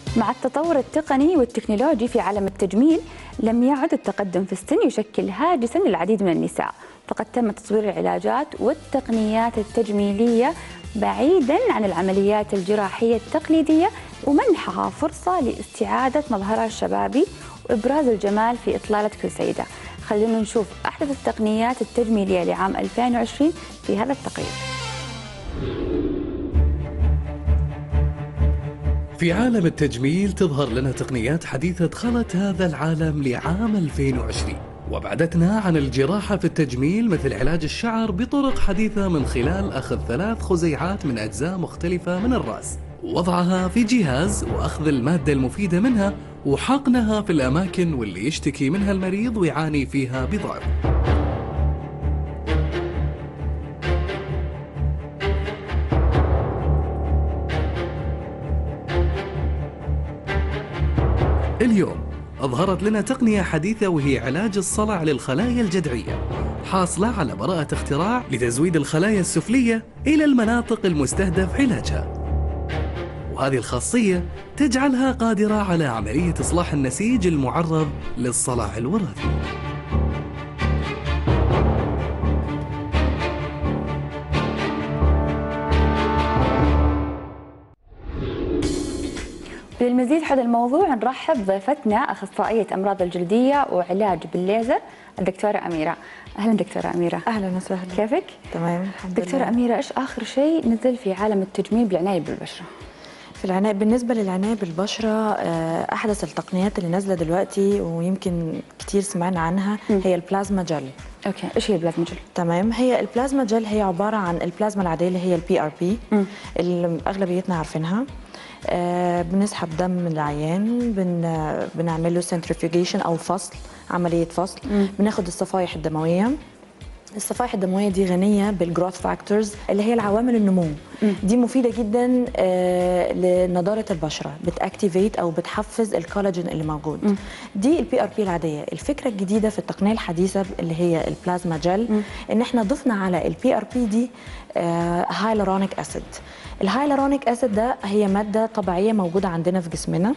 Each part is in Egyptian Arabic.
مع التطور التقني والتكنولوجي في عالم التجميل لم يعد التقدم في السن يشكل هاجسا للعديد من النساء فقد تم تطوير العلاجات والتقنيات التجميلية بعيدا عن العمليات الجراحية التقليدية ومنحها فرصة لاستعادة مظهرها الشبابي وإبراز الجمال في إطلالة كل سيدة خلونا نشوف أحدث التقنيات التجميلية لعام 2020 في هذا التقرير في عالم التجميل تظهر لنا تقنيات حديثة دخلت هذا العالم لعام 2020 وابعدتنا عن الجراحة في التجميل مثل علاج الشعر بطرق حديثة من خلال أخذ ثلاث خزيعات من أجزاء مختلفة من الرأس ووضعها في جهاز وأخذ المادة المفيدة منها وحقنها في الأماكن واللي يشتكي منها المريض ويعاني فيها بضعف اليوم أظهرت لنا تقنية حديثة وهي علاج الصلع للخلايا الجذعية حاصلة على براءة اختراع لتزويد الخلايا السفلية إلى المناطق المستهدف علاجها وهذه الخاصية تجعلها قادرة على عملية إصلاح النسيج المعرض للصلع الوراثي للمزيد حول الموضوع نرحب بضيفتنا اخصائيه امراض الجلديه وعلاج بالليزر الدكتوره اميره اهلا دكتوره اميره اهلا وسهلا كيفك تمام الحمد دكتوره لله. اميره ايش اخر شيء نزل في عالم التجميل بالعنايه بالبشره في العنايه بالنسبه للعنايه بالبشره آه، احدث التقنيات اللي نازله دلوقتي ويمكن كتير سمعنا عنها هي البلازما جل اوكي ايش هي البلازما جل تمام هي البلازما جل هي عباره عن البلازما العاديه اللي هي البي ار بي اللي اغلبيتنا عارفينها آه بنسحب دم من العيان بن بنعمل له سنترفيوجيشن او فصل عمليه فصل بناخد الصفائح الدمويه الصفائح الدمويه دي غنيه بالجروث فاكتورز اللي هي العوامل النمو دي مفيده جدا آه لنضاره البشره بتاكتيفيت او بتحفز الكولاجين اللي موجود دي البي ار بي العاديه الفكره الجديده في التقنيه الحديثه اللي هي البلازما جل ان احنا ضفنا على البي ار بي دي هايلورونيك اسيد الهايلورونيك اسيد ده هي ماده طبيعيه موجوده عندنا في جسمنا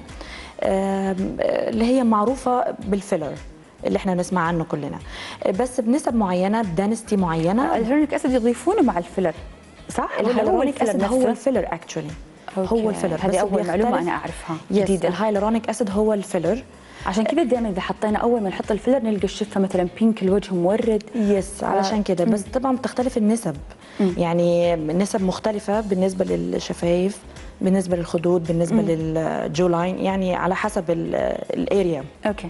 آه اللي هي معروفه بالفيلر اللي احنا نسمع عنه كلنا بس بنسب معينه بدانستي معينه الهيرونيك اسيد يضيفونه مع الفيلر صح ولا هو الهايلورونيك الفيلر اسيد هو نفسه؟ الفيلر اكشولي أوكي. هو الفيلر هذه بس اول بيختلف- معلومه انا اعرفها يس جديده الهايلورونيك اسيد هو الفيلر عشان كذا دائما اذا حطينا اول ما نحط الفيلر نلقى الشفه مثلا بينك الوجه مورد يس علشان كده بس طبعا بتختلف النسب يعني نسب مختلفة بالنسبة للشفايف بالنسبة للخدود بالنسبة للجو لاين يعني على حسب الاريا اوكي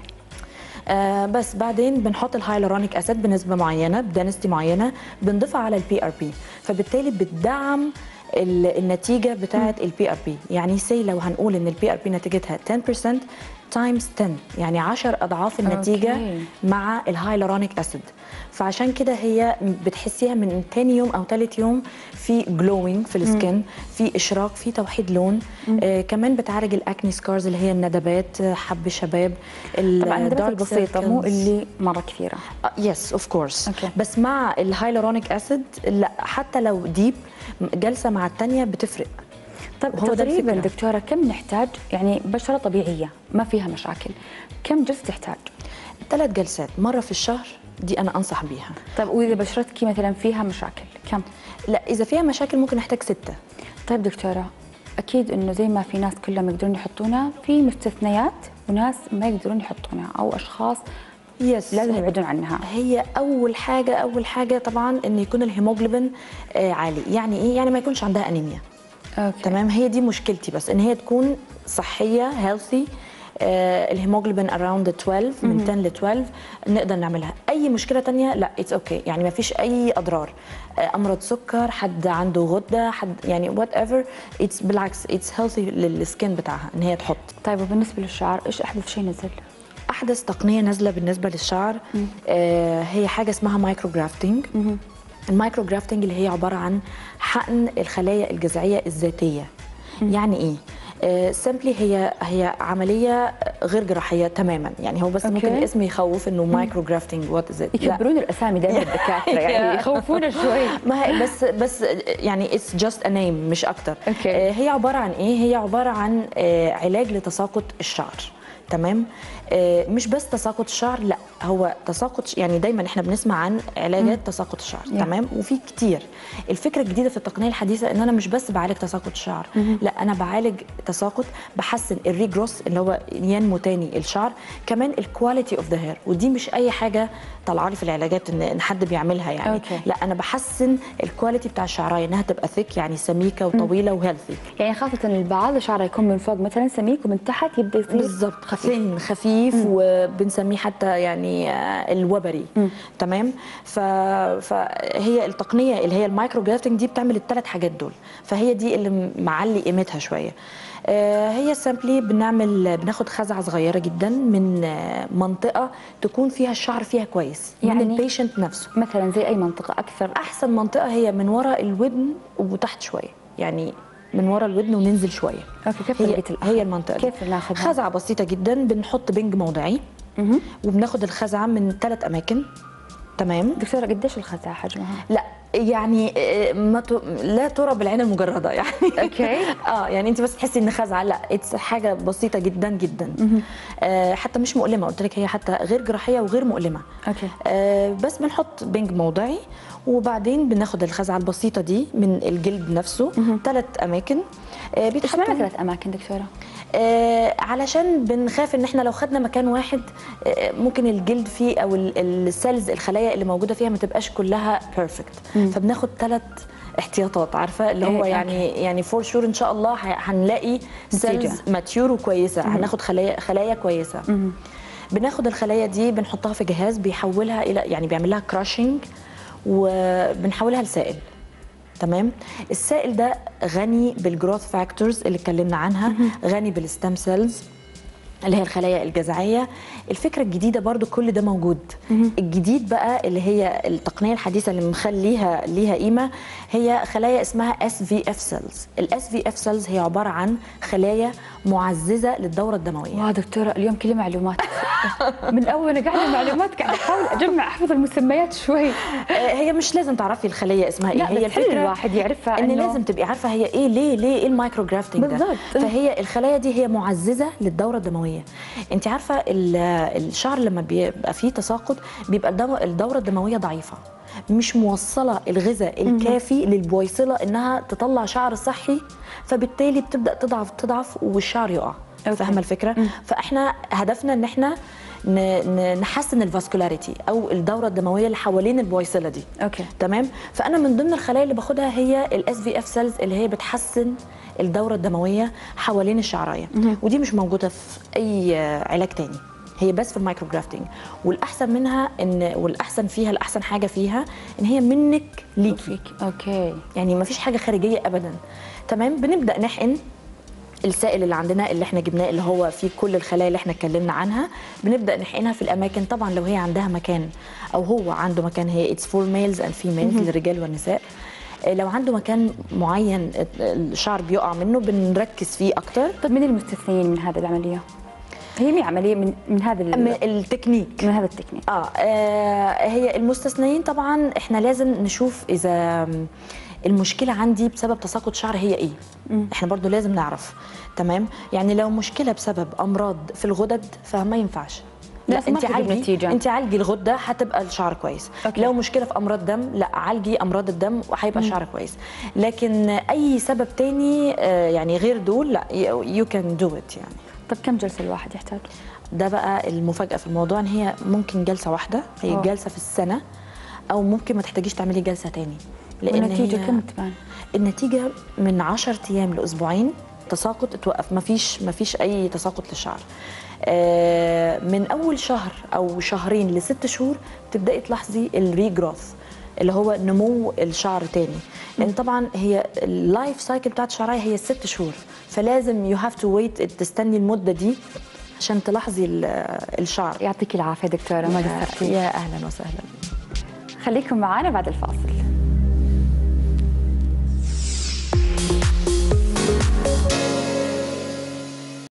آه بس بعدين بنحط الهايلورونيك اسيد بنسبه معينه بدنستي معينه بنضيفها على البي ار بي فبالتالي بتدعم ال- النتيجه بتاعه البي ار بي يعني سي لو هنقول ان البي ار بي نتيجتها 10% تايمز 10 يعني 10 اضعاف النتيجه أوكي. مع الهايلورونيك اسيد فعشان كده هي بتحسيها من تاني يوم او تالت يوم في جلوينج في السكن في اشراق في توحيد لون آه كمان بتعالج الاكني سكارز اللي هي الندبات آه، حب شباب طبعا الندبات الدارك البسيطه مو circles. اللي مره كثيره يس اوف كورس أوكي. بس مع الهايلورونيك اسيد لا حتى لو ديب جلسه مع الثانيه بتفرق طيب هو ده تقريبا الفكرة. دكتوره كم نحتاج يعني بشره طبيعيه ما فيها مشاكل كم جلسه تحتاج ثلاث جلسات مره في الشهر دي انا انصح بيها طيب واذا بشرتك مثلا فيها مشاكل كم لا اذا فيها مشاكل ممكن نحتاج سته طيب دكتوره اكيد انه زي ما في ناس كلهم يقدرون يحطونها في مستثنيات وناس ما يقدرون يحطونها او اشخاص يس لازم يبعدون عنها هي اول حاجه اول حاجه طبعا ان يكون الهيموجلوبين آه عالي يعني ايه يعني ما يكونش عندها انيميا اوكي تمام هي دي مشكلتي بس ان هي تكون صحيه هيلثي آه الهيموجلوبين اراوند 12 من 10 ل 12 نقدر نعملها اي مشكله تانية لا اتس اوكي okay. يعني ما فيش اي اضرار آه امراض سكر حد عنده غده حد يعني وات ايفر اتس بالعكس اتس هيلثي للسكين بتاعها ان هي تحط طيب وبالنسبه للشعر ايش احدث شيء نزل احدث تقنيه نازله بالنسبه للشعر آه هي حاجه اسمها مايكرو جرافتنج المايكرو جرافتنج اللي هي عباره عن حقن الخلايا الجذعيه الذاتيه يعني ايه سمبلي هي هي عمليه غير جراحيه تماما يعني هو بس أوكي. ممكن الاسم يخوف انه مايكرو جرافتنج وات از يكبرون الاسامي دائما الدكاتره يعني يخوفونا شوي ما هي بس بس يعني اتس جاست ا نيم مش اكتر أوكي. آه، هي عباره عن ايه هي عباره عن آه، علاج لتساقط الشعر تمام آه، مش بس تساقط الشعر لا هو تساقط ش- يعني دايما احنا بنسمع عن علاجات تساقط الشعر Yeah. تمام وفي كتير الفكره الجديده في التقنيه الحديثه ان انا مش بس بعالج تساقط الشعر لا انا بعالج تساقط بحسن الريجروس اللي هو ينمو تاني الشعر كمان الكواليتي اوف ذا هير ودي مش اي حاجه طالعه لي في العلاجات ان إن حد بيعملها يعني أوكي. لا انا بحسن الكواليتي بتاع الشعرايه انها تبقى ثيك يعني سميكه وطويله وهيلثي يعني خاصه البعض شعره يكون من فوق مثلا سميك ومن تحت يبدا يصير بالظبط خفيف خفيف وبنسميه حتى يعني آه، الوبري تمام ف... فهي التقنيه اللي هي المايكرو جرافتنج دي بتعمل الثلاث حاجات دول فهي دي اللي معلي قيمتها شويه آه، هي سامبلي بنعمل بناخد خزعه صغيره جدا من آه، منطقه تكون فيها الشعر فيها كويس يعني يعني- من البيشنت نفسه مثلا زي اي منطقه اكثر احسن منطقه هي من وراء الودن وتحت شويه يعني من وراء الودن وننزل شويه اوكي كيف هي, طريقه الأخذ؟ هي المنطقه دي. كيف ناخذها؟ خزعه بسيطه جدا بنحط بنج موضعي وبناخد الخزعه من ثلاث اماكن تمام دكتوره قديش الخزعه حجمها؟ لا يعني آه، ما ت... لا ترى بالعين المجرده يعني أوكي. اه يعني انت بس تحسي ان خزعه لا اتس حاجه بسيطه جدا جدا آه حتى مش مؤلمه قلت لك هي حتى غير جراحيه وغير مؤلمه أوكي. آه بس بنحط بنج موضعي وبعدين بناخد الخزعه البسيطه دي من الجلد نفسه ثلاث اماكن آه ايش بيتحط معنى ثلاث اماكن دكتوره؟ آه علشان بنخاف ان احنا لو خدنا مكان واحد آه ممكن الجلد فيه او ال- السيلز الخلايا اللي موجوده فيها ما تبقاش كلها بيرفكت فبناخد ثلاث احتياطات عارفه اللي هو إيه، يعني يعني فور شور ان شاء الله ه- هنلاقي سيلز ماتيور وكويسه هناخد خلايا خلايا كويسه بناخد الخلايا دي بنحطها في جهاز بيحولها الى يعني بيعمل لها كراشنج وبنحولها لسائل تمام السائل ده غني بالجروث فاكتورز اللي اتكلمنا عنها غني بالستام سيلز اللي هي الخلايا الجذعيه الفكره الجديده برضو كل ده موجود الجديد بقى اللي هي التقنيه الحديثه اللي مخليها ليها قيمه هي خلايا اسمها اس في اف سيلز الاس في اف سيلز هي عباره عن خلايا معززه للدوره الدمويه واو دكتوره اليوم كلها معلومات من اول انا قاعده معلومات قاعده احاول اجمع احفظ المسميات شوي آه، هي مش لازم تعرفي الخليه اسمها ايه لا، هي بس حلو الفكره الواحد يعرفها ان إنه- لازم تبقي عارفه هي ايه ليه ليه ايه المايكرو جرافتنج ده بالظبط. فهي الخلايا دي هي معززه للدوره الدمويه انت عارفه ال- الشعر لما بيبقى فيه تساقط بيبقى الدم- الدوره الدمويه ضعيفه مش موصله الغذاء الكافي للبويصله انها تطلع شعر صحي فبالتالي بتبدا تضعف تضعف والشعر يقع أوكي. فاهمه الفكره فاحنا هدفنا ان احنا ن- ن- نحسن الفاسكولاريتي او الدوره الدمويه اللي حوالين البويصله دي اوكي تمام فانا من ضمن الخلايا اللي باخدها هي الاس في اف سيلز اللي هي بتحسن الدوره الدمويه حوالين الشعرايه ودي مش موجوده في اي علاج تاني هي بس في المايكرو جرافتنج والاحسن منها ان والاحسن فيها الاحسن حاجه فيها ان هي منك ليكي فيك اوكي يعني ما فيش حاجه خارجيه ابدا تمام بنبدا نحقن السائل اللي عندنا اللي احنا جبناه اللي هو فيه كل الخلايا اللي احنا اتكلمنا عنها بنبدا نحقنها في الاماكن طبعا لو هي عندها مكان او هو عنده مكان هي اتس فور ميلز اند فيميلز للرجال والنساء آه، لو عنده مكان معين آه، الشعر بيقع منه بنركز فيه اكتر طيب من المستثنيين من هذه العمليه؟ هي مي عمليه من من هذا ال- من التكنيك من هذا التكنيك آه, اه هي المستثنيين طبعا احنا لازم نشوف اذا المشكله عندي بسبب تساقط شعر هي ايه احنا برضو لازم نعرف تمام يعني لو مشكله بسبب امراض في الغدد فما ينفعش لا لازم ما انت تجيب عالجي نتيجة. انت عالجي الغده هتبقى الشعر كويس أوكي. لو مشكله في امراض دم لا عالجي امراض الدم وهيبقى الشعر كويس لكن اي سبب تاني آه، يعني غير دول لا يو كان دو ات يعني طيب كم جلسه الواحد يحتاج؟ ده بقى المفاجاه في الموضوع ان هي ممكن جلسه واحده هي آه. جلسه في السنه او ممكن ما تحتاجيش تعملي جلسه تاني والنتيجه هي- كم تبان؟ النتيجه من 10 ايام لاسبوعين تساقط اتوقف ما فيش ما فيش اي تساقط للشعر آه، من اول شهر او شهرين لست شهور تبداي تلاحظي الريجروث اللي هو نمو الشعر تاني لان طبعا هي اللايف سايكل بتاعت الشعرايه هي ست شهور فلازم يو هاف تو ويت تستني المده دي عشان تلاحظي ال- الشعر يعطيك العافيه دكتوره ما قصرتي يا اهلا وسهلا خليكم معنا بعد الفاصل